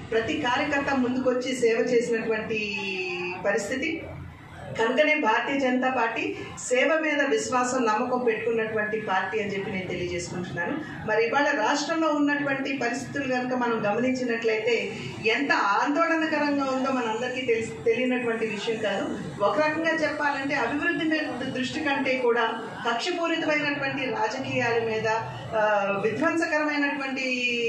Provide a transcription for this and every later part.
ప్రతి కార్యకర్త ముందుకొచ్చి సేవ చేసినటువంటి పరిస్థితి కనుకనే భారతీయ జనతా పార్టీ సేవ మీద విశ్వాసం నమ్మకం పెట్టుకున్నటువంటి పార్టీ అని చెప్పి నేను తెలియజేసుకుంటున్నాను మరి ఇవాళ రాష్ట్రంలో ఉన్నటువంటి పరిస్థితులు కనుక మనం గమనించినట్లయితే ఎంత ఆందోళనకరంగా ఉందో మనందరికీ తెలిసి తెలియనటువంటి విషయం కాదు ఒక రకంగా చెప్పాలంటే అభివృద్ధి మీద దృష్టి కంటే కూడా కక్షపూరితమైనటువంటి రాజకీయాల మీద ఆ, విధ్వంసకరమైనటువంటి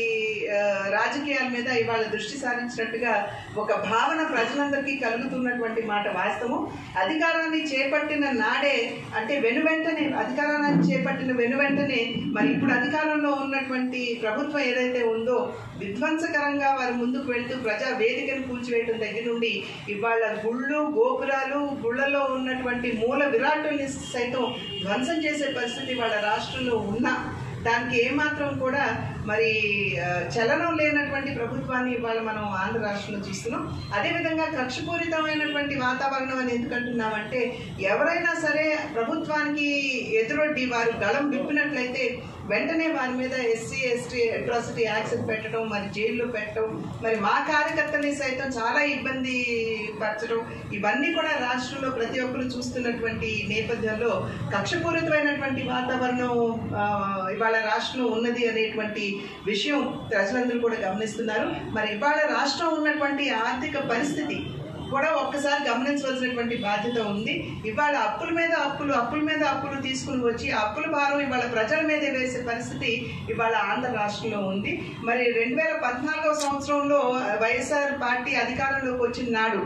ఆ, రాజకీయాల మీద ఇవాళ దృష్టి సారించినట్టుగా ఒక భావన ప్రజలందరికీ కలుగుతున్నటువంటి మాట వాస్తవం అధికారాన్ని చేపట్టిన నాడే అంటే వెను వెంటనే అధికారాన్ని చేపట్టిన వెను వెంటనే మరి ఇప్పుడు అధికారంలో ఉన్నటువంటి ప్రభుత్వం ఏదైతే ఉందో విధ్వంసకరంగా వారి ముందుకు వెళ్తూ ప్రజా వేదికను కూల్చివేయడం దగ్గర నుండి ఇవాళ గుళ్ళు గోపురాలు గుళ్ళలో ఉన్నటువంటి మూల విరాటుల్ని సైతం ధ్వంసం చేసే పరిస్థితి వాళ్ళ రాష్ట్రంలో ఉన్నా దానికి ఏమాత్రం కూడా మరి ఆ, చలనం లేనటువంటి ప్రభుత్వాన్ని ఇవాళ మనం ఆంధ్ర రాష్ట్రంలో చూస్తున్నాం అదేవిధంగా కక్షపూరితమైనటువంటి వాతావరణం అని ఎందుకంటున్నామంటే ఎవరైనా సరే ప్రభుత్వానికి ఎదురొడ్డి వారు గళం విప్పినట్లయితే వెంటనే వారి మీద ఎస్సీ ఎస్టీ అట్రాసిటీ యాక్ట్స్ పెట్టడం మరి జైల్లో పెట్టడం మరి మా కార్యకర్తల్ని సైతం చాలా ఇబ్బంది పరచడం ఇవన్నీ కూడా రాష్ట్రంలో ప్రతి ఒక్కరు చూస్తున్నటువంటి నేపథ్యంలో కక్షపూరితమైనటువంటి వాతావరణం ఆ, ఇవాళ రాష్ట్రంలో ఉన్నది అనేటువంటి విషయం ప్రజలందరూ కూడా గమనిస్తున్నారు మరి ఇవాళ రాష్ట్రం ఉన్నటువంటి ఆర్థిక పరిస్థితి కూడా ఒక్కసారి గమనించవలసినటువంటి బాధ్యత ఉంది ఇవాళ అప్పుల మీద అప్పులు అప్పుల మీద అప్పులు తీసుకుని వచ్చి ఆ అప్పుల భారం ఇవాళ ప్రజల మీదే వేసే పరిస్థితి ఇవాళ ఆంధ్ర రాష్ట్రంలో ఉంది మరి రెండు వేల పద్నాలుగో సంవత్సరంలో వైఎస్ఆర్ పార్టీ అధికారంలోకి వచ్చిన నాడు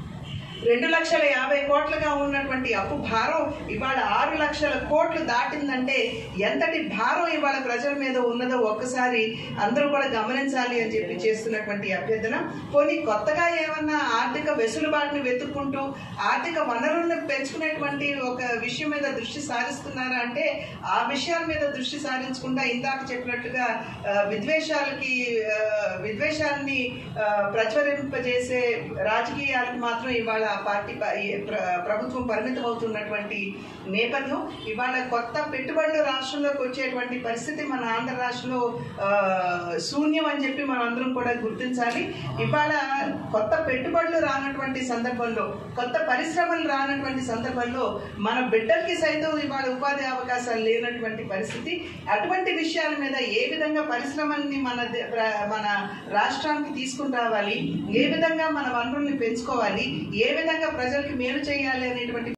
రెండు లక్షల యాభై కోట్లుగా ఉన్నటువంటి అప్పు భారం ఇవాళ ఆరు లక్షల కోట్లు దాటిందంటే ఎంతటి భారం ఇవాళ ప్రజల మీద ఉన్నదో ఒక్కసారి అందరూ కూడా గమనించాలి అని చెప్పి చేస్తున్నటువంటి అభ్యర్థన పోనీ కొత్తగా ఏమన్నా ఆర్థిక వెసులుబాటుని వెతుక్కుంటూ ఆర్థిక వనరులను పెంచుకునేటువంటి ఒక విషయం మీద దృష్టి సారిస్తున్నారా అంటే ఆ విషయాల మీద దృష్టి సారించకుండా ఇందాక చెప్పినట్టుగా ఆ, విద్వేషాలకి ఆ, విద్వేషాన్ని ఆ, ప్రచురింపజేసే రాజకీయాలకు మాత్రం ఇవాళ ఆ పార్టీ ప- ఈ ప్ర- ప్రభుత్వం పరిమితం అవుతున్నటువంటి నేపథ్యం ఇవాళ కొత్త పెట్టుబడులు రాష్ట్రంలోకి వచ్చేటువంటి పరిస్థితి మన ఆంధ్ర రాష్ట్రంలో ఆ, శూన్యం అని చెప్పి మనం అందరం కూడా గుర్తించాలి ఇవాళ కొత్త పెట్టుబడులు రానటువంటి సందర్భంలో కొత్త పరిశ్రమలు రానటువంటి సందర్భంలో మన బిడ్డలకి సైతం ఇవాళ ఉపాధి అవకాశాలు లేనటువంటి పరిస్థితి అటువంటి విషయాల మీద ఏ విధంగా పరిశ్రమల్ని మన ద- ప్ర- మన రాష్ట్రానికి తీసుకుని రావాలి ఏ విధంగా మన వనరుల్ని పెంచుకోవాలి ఏ విధంగా ప్రజలకి మేలు చేయాలి అనేటువంటి